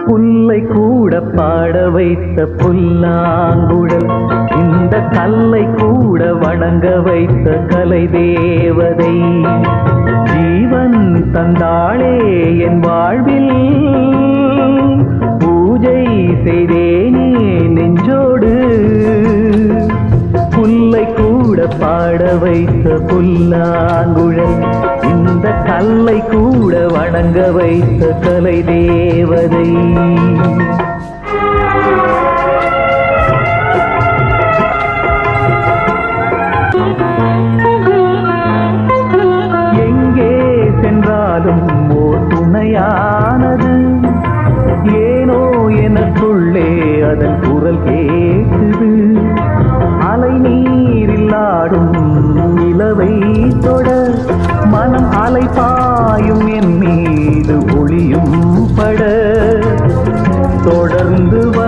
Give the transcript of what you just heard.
புல்லை கூட பாட வைத்த புல்லாங்குழல் இந்த கல்லை கூட வணங்க வைத்த கலை தேவதை ஜீவன் தந்தாளே என் வாழ்வில் பூஜை செய்தேனே நெஞ்சோடு புல்லை கூட பாட வைத்த புல்லாங்குழல் இந்த கல்லை கூட வணங்க வைத்த கலை தேவதை எங்கே சென்றாலும் ஓர் துணையானது ஏனோ எனக்குள்ளே அதன் குரல் கேட்குது அலை நீரில் ஆடும் நிலவை தொட மனம் அலை பாயும் என் மீது ஒளியும் பட தொடர்ந்து